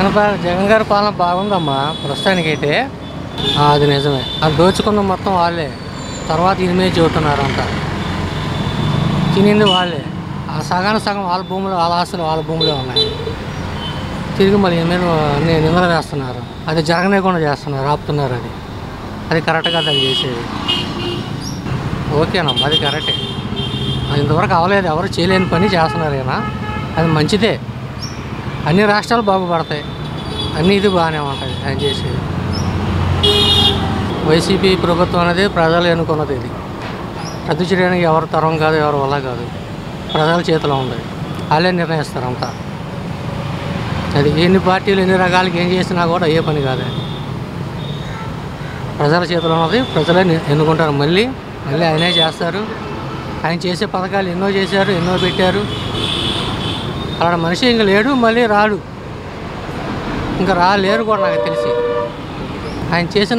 జగన్ పా- జగన్ గారి పాలన బాగుందమ్మా ప్రస్తుతానికైతే ఆ, అది నిజమే అది దోచుకున్న మొత్తం వాళ్ళే తర్వాత ఇది మీద చెబుతున్నారు అంతా తినింది వాళ్ళే ఆ సగానికి సగం వాళ్ళ భూములు వాళ్ళ ఆస్తులు వాళ్ళ భూములే ఉన్నాయి తిరిగి మళ్ళీ ఈయన మీద ని- నిందలు వేస్తున్నారు అది జరగనేకుండా చేస్తున్నారు ఆపుతున్నారు అది అది కరెక్ట్ కాదు అది చేసేది ఓకేనమ్మా అది కరెక్టే అది ఇంతవరకు అవ్వలేదు ఎవరు చేయలేని పని చేస్తున్నారు ఈయన అది మంచిదే అన్ని రాష్ట్రాలు బాగుపడతాయి అన్ని ఇది బాగానే ఉంటుంది ఆయన చేసేది వైసీపీ ప్రభుత్వం అనేది ప్రజలు ఎన్నుకున్నది ఇది రద్దు చేయడానికి ఎవరి తరం కాదు ఎవరి వల్ల కాదు ప్రజల చేతిలో ఉంది వాళ్ళే నిర్ణయిస్తారు అంతా అది ఎన్ని పార్టీలు ఎన్ని రకాలకి ఏం చేసినా కూడా ఏ పని కాదు ప్రజల చేతిలో ఉన్నది ప్రజలే ని- ఎన్నుకుంటారు మళ్ళీ మళ్ళీ ఆయనే చేస్తారు ఆయన చేసే పథకాలు ఎన్నో చేశారు ఎన్నో పెట్టారు అక్కడ మనిషి ఇంక లేడు మళ్ళీ రాడు ఇంకా రా లేరు కూడా నాకు తెలిసి ఆయన చేసిన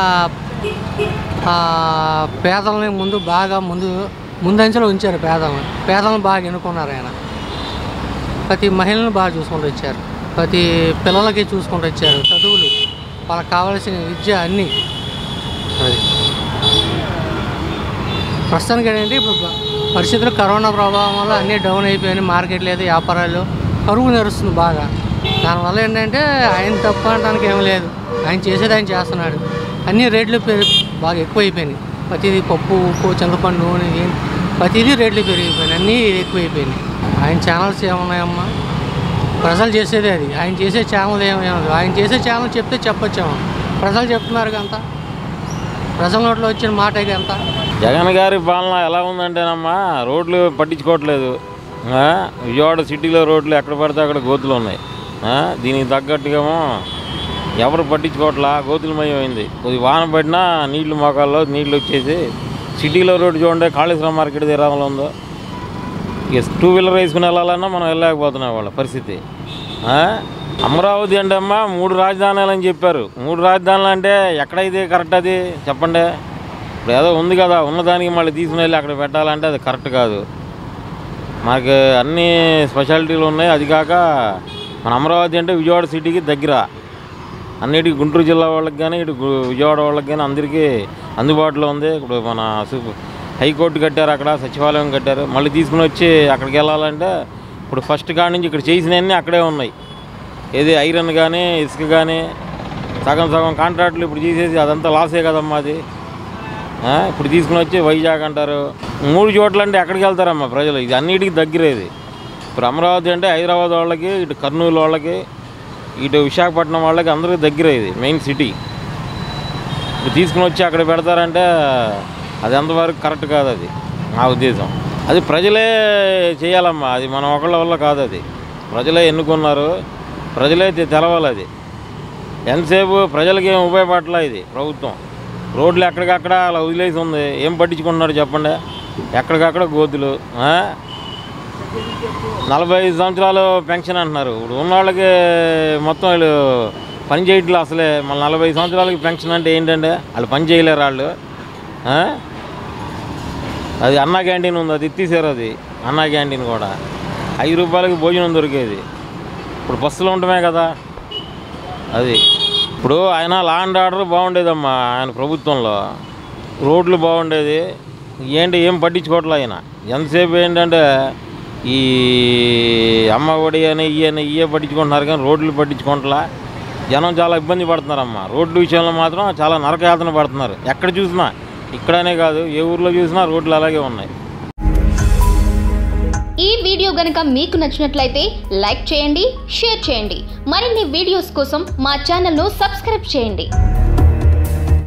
ఆ, పేదలని ముందు బాగా ముందు ముందంచెలో ఉంచారు పేదలను పేదలను బాగా ఎన్నుకున్నారు ఆయన ప్రతి మహిళను బాగా చూసుకుంటూ వచ్చారు ప్రతి పిల్లలకి చూసుకుంటూ వచ్చారు చదువులు వాళ్ళకి కావాల్సిన విద్య అన్నీ అది ప్రస్తుతానికి ఏంటంటే ఇప్పుడు బ- పరిస్థితులు కరోనా ప్రభావం వల్ల అన్నీ డౌన్ అయిపోయినాయి మార్కెట్ లేదు వ్యాపారాలు కరువు నడుస్తుంది బాగా దానివల్ల ఏంటంటే ఆయన తప్పు అనడానికి ఏం లేదు ఆయన చేసేది ఆయన చేస్తున్నాడు అన్ని రేట్లు పెరి బాగా ఎక్కువైపోయినాయి ప్రతిదీ పప్పు ఉప్పు చింతపండు నూనె ఏం- ప్రతిదీ రేట్లు పెరిగిపోయినాయి అన్నీ ఎక్కువైపోయినాయి ఆయన ఛానల్స్ ఏమున్నాయమ్మా ప్రజలు చేసేదే అది ఆయన చేసే ఛానల్ ఏమేమి ఆయన చేసే ఛానల్ చెప్తే చెప్పొచ్చాము ప్రజలు చెప్తున్నారు అంత ప్రజల నోట్లో వచ్చిన మాట ఇది ఎంత జగన్ గారి పాలన ఎలా ఉందంటేనమ్మా రోడ్లు పట్టించుకోవట్లేదు ఆ, విజయవాడ సిటీలో రోడ్లు ఎక్కడ పడితే అక్కడ గోతులు ఉన్నాయి ఆ, దీనికి తగ్గట్టుగామో ఎవరు పట్టించుకోవట్లా గోతులమయం అయింది కొద్ది వాన పడినా నీళ్లు మోకాల్లో నీళ్లు వచ్చేసి సిటీలో రోడ్డు చూడండి కాళేశ్వరం మార్కెట్ తీరాలో ఉందో ఇక టూ వీలర్ వేసుకుని వెళ్ళాలన్నా మనం వెళ్ళలేకపోతున్నాం వాళ్ళ పరిస్థితి ఆ? అమరావతి అంటే అమ్మా మూడు రాజధానులు అని చెప్పారు మూడు రాజధానులు అంటే ఎక్కడైతే కరెక్ట్ అది చెప్పండి ఇప్పుడు ఏదో ఉంది కదా ఉన్నదానికి మళ్ళీ తీసుకుని వెళ్ళి అక్కడ పెట్టాలంటే అది కరెక్ట్ కాదు మనకి అన్ని స్పెషాలిటీలు ఉన్నాయి అది కాక మన అమరావతి అంటే విజయవాడ సిటీకి దగ్గర అన్నిటికీ గుంటూరు జిల్లా వాళ్ళకి కానీ ఇటు గు- విజయవాడ వాళ్ళకి కానీ అందరికీ అందుబాటులో ఉంది ఇప్పుడు మన సు- హైకోర్టు కట్టారు అక్కడ సచివాలయం కట్టారు మళ్ళీ తీసుకుని వచ్చి అక్కడికి వెళ్ళాలంటే ఇప్పుడు ఫస్ట్ కాడి నుంచి ఇక్కడ చేసినవన్నీ అక్కడే ఉన్నాయి ఏది ఐరన్ కానీ ఇసుక కానీ సగం సగం కాంట్రాక్టులు ఇప్పుడు తీసేసి అదంతా లాసే కదమ్మా అది ఆ, ఇప్పుడు తీసుకుని వచ్చి వైజాగ్ అంటారు మూడు చోట్ల అంటే ఎక్కడికి వెళ్తారమ్మా ప్రజలు ఇది అన్నిటికీ దగ్గర ఇది ఇప్పుడు అమరావతి అంటే హైదరాబాద్ వాళ్ళకి ఇటు కర్నూలు వాళ్ళకి ఇటు విశాఖపట్నం వాళ్ళకి అందరికీ దగ్గర ఇది మెయిన్ సిటీ ఇప్పుడు తీసుకుని వచ్చి అక్కడ పెడతారంటే అది ఎంతవరకు కరెక్ట్ కాదు అది నా ఉద్దేశం అది ప్రజలే చేయాలమ్మా అది మన ఒకళ్ళ వల్ల కాదు అది ప్రజలే ఎన్నుకున్నారు ప్రజలే తె- తెలవాలి అది ఎంతసేపు ప్రజలకి ఏం ఉపయోగపడట్లా ఇది ప్రభుత్వం రోడ్లు ఎక్కడికక్కడ అలా వదిలేసి ఉంది ఏం పట్టించుకుంటున్నారు చెప్పండి ఎక్కడికక్కడ గోతులు ఆ? నలభై ఐదు సంవత్సరాలు పెన్షన్ అంటున్నారు ఇప్పుడు ఉన్నవాళ్ళకి మొత్తం వీళ్ళు పని చేయట్లేదు అసలే మళ్ళీ నలభై సంవత్సరాలకి పెన్షన్ అంటే ఏంటంటే వాళ్ళు పని చేయలేరు వాళ్ళు ఆ? అది అన్నా క్యాంటీన్ ఉంది అది ఎత్తేసారు అది అన్నా క్యాంటీన్ కూడా ఐదు రూపాయలకి భోజనం దొరికేది ఇప్పుడు బస్సులు ఉండటమే కదా అది ఇప్పుడు ఆయన లా అండ్ ఆర్డర్ బాగుండేదమ్మా ఆయన ప్రభుత్వంలో రోడ్లు బాగుండేది ఏంటి ఏం పట్టించుకోవట్లే ఆయన ఎంతసేపు ఏంటంటే ఈ అమ్మ ఒడి అని ఇవి అని ఇవే పట్టించుకుంటున్నారు కానీ రోడ్లు పట్టించుకోవట్లా జనం చాలా ఇబ్బంది పడుతున్నారమ్మా రోడ్ల విషయంలో మాత్రం చాలా నరకయాతన పడుతున్నారు ఎక్కడ చూసినా ఇక్కడనే కాదు ఏ ఊర్లో చూసినా రోడ్లు అలాగే ఉన్నాయి ఈ వీడియో గనక మీకు నచ్చినట్లయితే లైక్ చేయండి షేర్ చేయండి మరిన్ని వీడియోస్ కోసం మా ఛానల్ను సబ్స్క్రైబ్ చేయండి